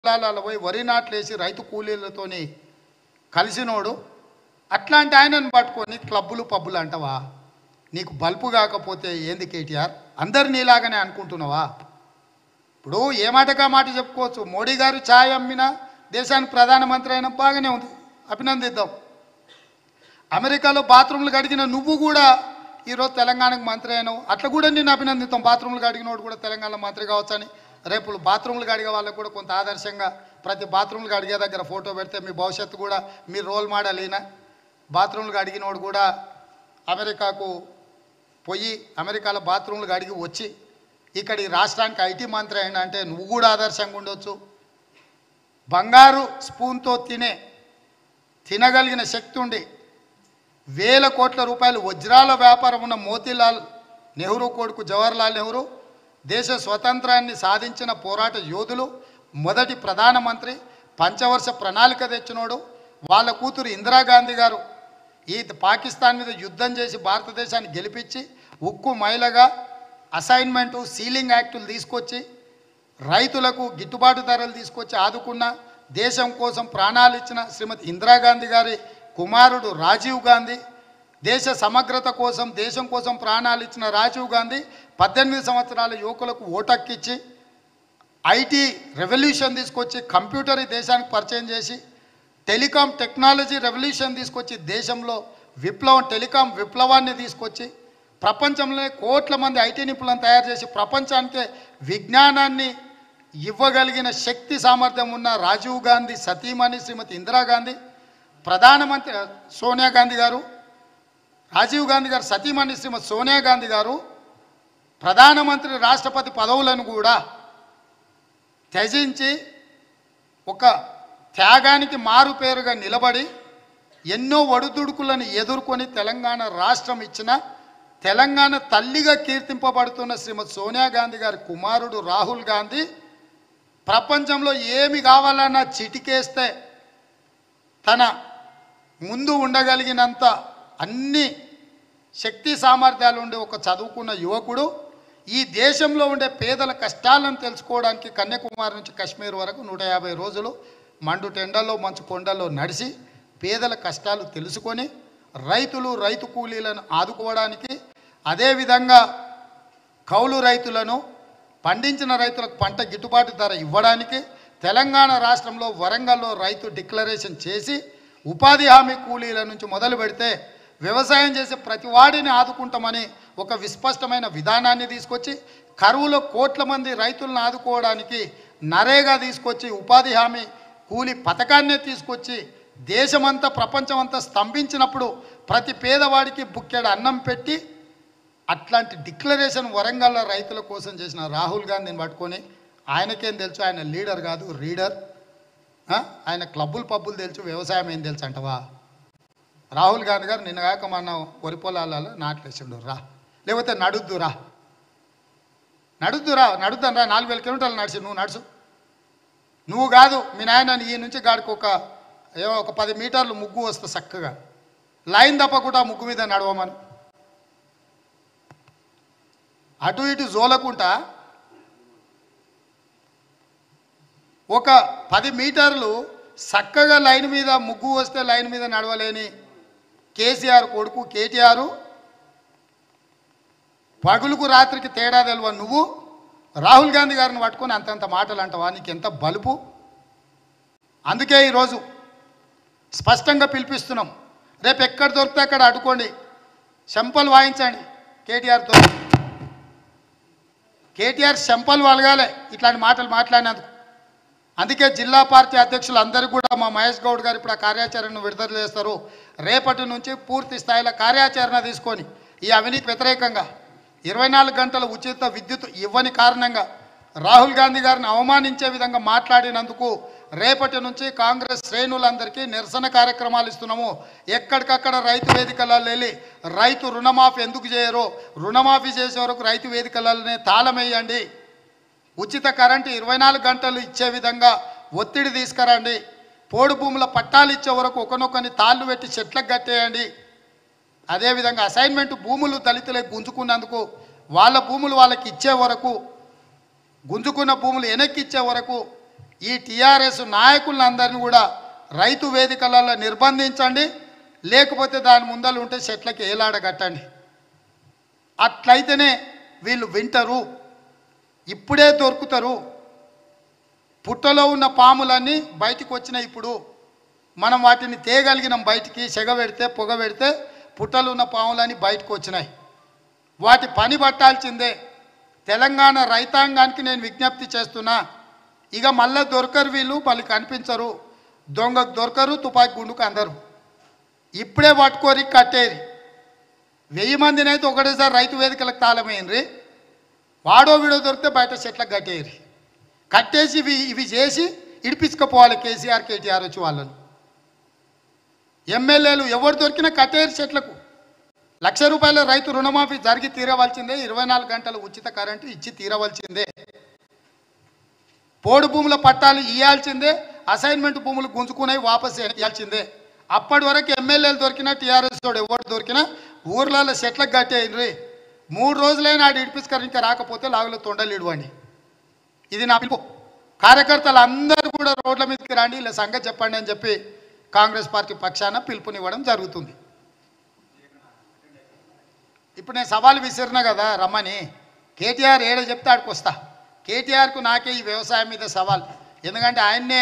పొలాలలో పోయి వరి నాట్లేసి రైతు కూలీలతోని కలిసినోడు అట్లాంటి ఆయనను పట్టుకొని క్లబ్బులు పబ్బులు అంటావా నీకు బల్పు కాకపోతే ఏంది కేటీఆర్ అందరు నీలాగానే అనుకుంటున్నావా ఇప్పుడు ఏ మాటగా మాట చెప్పుకోవచ్చు మోడీ గారు ఛాయ్ అమ్మినా దేశానికి ప్రధానమంత్రి అయినా బాగానే ఉంది అభినందిద్దాం అమెరికాలో బాత్రూమ్లు కడిగిన నువ్వు కూడా ఈరోజు తెలంగాణకు మంత్రి అయినావు అట్లా కూడా నేను అభినందిస్తాం బాత్రూమ్లు కడిగినోడు కూడా తెలంగాణ మంత్రి కావచ్చని రేపు బాత్రూమ్లు కడిగే వాళ్ళకు కూడా కొంత ఆదర్శంగా ప్రతి బాత్రూమ్లు కడిగే దగ్గర ఫోటో పెడితే మీ భవిష్యత్తు కూడా మీ రోల్ మోడల్ ఈయన బాత్రూమ్లు కడిగినోడు కూడా అమెరికాకు పోయి అమెరికాలో బాత్రూమ్లు కడిగి వచ్చి ఇక్కడ ఈ రాష్ట్రానికి ఐటీ మంత్రి అయినా అంటే నువ్వు కూడా ఆదర్శంగా ఉండొచ్చు బంగారు స్పూన్తో తినే తినగలిగిన శక్తి ఉండి వేల కోట్ల రూపాయలు వజ్రాల వ్యాపారం ఉన్న మోతీలాల్ నెహ్రూ కొడుకు జవహర్లాల్ నెహ్రూ దేశ స్వతంత్రాన్ని సాధించిన పోరాట యోధులు మొదటి ప్రధానమంత్రి పంచవర్ష ప్రణాళిక తెచ్చినోడు వాళ్ళ కూతురు ఇందిరాగాంధీ గారు ఈ పాకిస్తాన్ మీద యుద్ధం చేసి భారతదేశాన్ని గెలిపించి ఉక్కు మైలగా అసైన్మెంటు సీలింగ్ యాక్టులు తీసుకొచ్చి రైతులకు గిట్టుబాటు ధరలు తీసుకొచ్చి ఆదుకున్న దేశం కోసం ప్రాణాలు ఇచ్చిన శ్రీమతి ఇందిరాగాంధీ గారి కుమారుడు రాజీవ్ గాంధీ దేశ సమగ్రత కోసం దేశం కోసం ప్రాణాలు ఇచ్చిన రాజీవ్ గాంధీ పద్దెనిమిది సంవత్సరాల యువకులకు ఓటక్కిచ్చి ఐటీ రెవల్యూషన్ తీసుకొచ్చి కంప్యూటర్ ఈ దేశానికి పరిచయం చేసి టెలికాం టెక్నాలజీ రెవల్యూషన్ తీసుకొచ్చి దేశంలో విప్లవం టెలికాం విప్లవాన్ని తీసుకొచ్చి ప్రపంచంలో కోట్ల మంది ఐటీ నిపుణులను తయారు చేసి ప్రపంచానికే విజ్ఞానాన్ని ఇవ్వగలిగిన శక్తి సామర్థ్యం ఉన్న రాజీవ్ గాంధీ సతీమణి శ్రీమతి ఇందిరాగాంధీ ప్రధానమంత్రి సోనియా గాంధీ గారు రాజీవ్ గాంధీ గారు సతీమణి శ్రీమతి సోనియా గాంధీ గారు ప్రధానమంత్రి రాష్ట్రపతి పదవులను కూడా త్యజించి ఒక త్యాగానికి మారు పేరుగా నిలబడి ఎన్నో ఒడుదుడుకులను ఎదుర్కొని తెలంగాణ రాష్ట్రం ఇచ్చిన తెలంగాణ తల్లిగా కీర్తింపబడుతున్న శ్రీమతి సోనియా గాంధీ గారి కుమారుడు రాహుల్ గాంధీ ప్రపంచంలో ఏమి కావాలన్నా చిటికేస్తే తన ముందు ఉండగలిగినంత అన్ని శక్తి సామర్థ్యాలు ఉండే ఒక చదువుకున్న యువకుడు ఈ దేశంలో ఉండే పేదల కష్టాలను తెలుసుకోవడానికి కన్యాకుమారి నుంచి కాశ్మీర్ వరకు నూట యాభై రోజులు మండు టెండల్లో మంచు కొండల్లో నడిచి పేదల కష్టాలు తెలుసుకొని రైతులు రైతు కూలీలను ఆదుకోవడానికి అదేవిధంగా కౌలు రైతులను పండించిన రైతులకు పంట గిట్టుబాటు ధర ఇవ్వడానికి తెలంగాణ రాష్ట్రంలో వరంగల్లో రైతు డిక్లరేషన్ చేసి ఉపాధి హామీ కూలీల నుంచి మొదలు పెడితే వ్యవసాయం చేసే ప్రతి వాడిని ఆదుకుంటామని ఒక విస్పష్టమైన విధానాన్ని తీసుకొచ్చి కరువులో కోట్ల మంది రైతులను ఆదుకోవడానికి నరేగా తీసుకొచ్చి ఉపాధి హామీ కూలి పథకాన్నే తీసుకొచ్చి దేశమంతా ప్రపంచమంతా స్తంభించినప్పుడు ప్రతి పేదవాడికి బుక్కెడు అన్నం పెట్టి అట్లాంటి డిక్లరేషన్ వరంగల్లో రైతుల కోసం చేసిన రాహుల్ గాంధీని పట్టుకొని ఆయనకేం తెలుసు ఆయన లీడర్ కాదు రీడర్ ఆ? ఆయన క్లబ్బులు పబ్బులు తెలుసు వ్యవసాయం ఏం తెలుసు అంటవా రాహుల్ గాంధీ గారు నిన్న కాక మన వరి పొలాలలో నాట్లేసిండు రా లేకపోతే నడుద్దు రా నడుద్దు రా నడుద్దాం రా నాలుగు వేల కిలోమీటర్లు నడిచి నువ్వు నడుచు నువ్వు కాదు మీ నాయన ఈ నుంచి గాడికి ఒక ఏమో ఒక పది మీటర్లు ముగ్గు వస్తే చక్కగా లైన్ తప్పకుండా ముగ్గు మీద నడవమని అటు ఇటు జోలకుంటా ఒక పది మీటర్లు చక్కగా లైన్ మీద ముగ్గు వస్తే లైన్ మీద నడవలేని కేసీఆర్ కొడుకు కేటీఆర్ పగులుకు రాత్రికి తేడా తెలవ నువ్వు రాహుల్ గాంధీ గారిని పట్టుకొని అంతంత మాటలు అంటావా నీకు ఎంత బలుపు అందుకే ఈరోజు స్పష్టంగా పిలిపిస్తున్నాం రేపు ఎక్కడ దొరికితే అక్కడ అడ్డుకోండి చెంపలు వాయించండి కేటీఆర్తో కేటీఆర్ చెంపలు వలగాలి ఇట్లాంటి మాటలు మాట్లాడినందుకు అందుకే జిల్లా పార్టీ అధ్యక్షులు అందరికీ కూడా మా మహేష్ గౌడ్ గారు ఇప్పుడు ఆ కార్యాచరణను విడుదల చేస్తారు రేపటి నుంచి పూర్తి స్థాయిలో కార్యాచరణ తీసుకొని ఈ అవినీతి వ్యతిరేకంగా ఇరవై నాలుగు గంటల ఉచిత విద్యుత్ ఇవ్వని కారణంగా రాహుల్ గాంధీ గారిని అవమానించే విధంగా మాట్లాడినందుకు రేపటి నుంచి కాంగ్రెస్ శ్రేణులందరికీ నిరసన కార్యక్రమాలు ఇస్తున్నాము ఎక్కడికక్కడ రైతు వేదికలలో వెళ్ళి రైతు రుణమాఫీ ఎందుకు చేయరో రుణమాఫీ చేసే వరకు రైతు వేదికలనే తాళం వేయండి ఉచిత కరెంటు ఇరవై నాలుగు గంటలు ఇచ్చే విధంగా ఒత్తిడి తీసుకురండి పోడు భూముల పట్టాలు ఇచ్చే వరకు ఒకనొకని తాళ్ళు పెట్టి చెట్లకు కట్టేయండి అదేవిధంగా అసైన్మెంట్ భూములు దళితులకు గుంజుకున్నందుకు వాళ్ళ భూములు వాళ్ళకి ఇచ్చే వరకు గుంజుకున్న భూములు వెనక్కి ఇచ్చే వరకు ఈ టీఆర్ఎస్ నాయకులందరినీ కూడా రైతు వేదికలలో నిర్బంధించండి లేకపోతే దాని ముందలు ఉంటే చెట్లకి ఏలాడగట్టండి అట్లయితేనే వీళ్ళు వింటరు ఇప్పుడే దొరుకుతారు పుట్టలో ఉన్న పాములన్నీ బయటికి వచ్చినాయి ఇప్పుడు మనం వాటిని తేయగలిగినాం బయటికి సెగ పెడితే పొగ పెడితే పుట్టలు ఉన్న పాములన్నీ బయటకు వచ్చినాయి వాటి పని పట్టాల్సిందే తెలంగాణ రైతాంగానికి నేను విజ్ఞప్తి చేస్తున్నా ఇక మళ్ళీ దొరకరు వీళ్ళు మళ్ళీ కనిపించరు దొంగకు దొరకరు తుపాకీ గుండుకు అందరు ఇప్పుడే పట్టుకోరి కట్టేరి వెయ్యి మందిని అయితే ఒకటేసారి రైతు వేదికలకు తాళమైనరి వాడో వీడో దొరికితే బయట చెట్లకు కట్టేయరి కట్టేసి ఇవి ఇవి చేసి ఇడిపించుకపోవాలి కేసీఆర్ కేటీఆర్ వచ్చి వాళ్ళను ఎమ్మెల్యేలు ఎవరు దొరికినా కట్టేయరు చెట్లకు లక్ష రూపాయల రైతు రుణమాఫీ జరిగి తీరవలసిందే ఇరవై నాలుగు గంటలు ఉచిత కరెంటు ఇచ్చి తీరవలసిందే పోడు భూముల పట్టాలు ఇవ్వాల్సిందే అసైన్మెంట్ భూములు గుంజుకునేవి వాపస్ ఇవ్వాల్సిందే అప్పటి వరకు ఎమ్మెల్యేలు దొరికినా టీఆర్ఎస్ తోడు ఎవరు దొరికినా ఊర్లలో సెట్లకు కట్టేయండి మూడు రోజులైనా ఆడు ఇడిపించుకొని ఇంకా రాకపోతే లాగులో తొండలు ఇడవండి ఇది నా పిలుపు కార్యకర్తలు అందరూ కూడా రోడ్ల మీదకి రండి ఇలా సంగతి చెప్పండి అని చెప్పి కాంగ్రెస్ పార్టీ పక్షాన పిలుపునివ్వడం జరుగుతుంది ఇప్పుడు నేను సవాల్ విసిరినా కదా రమ్మని కేటీఆర్ ఏడ చెప్తే ఆడికి వస్తా కేటీఆర్కు నాకే ఈ వ్యవసాయం మీద సవాల్ ఎందుకంటే ఆయన్నే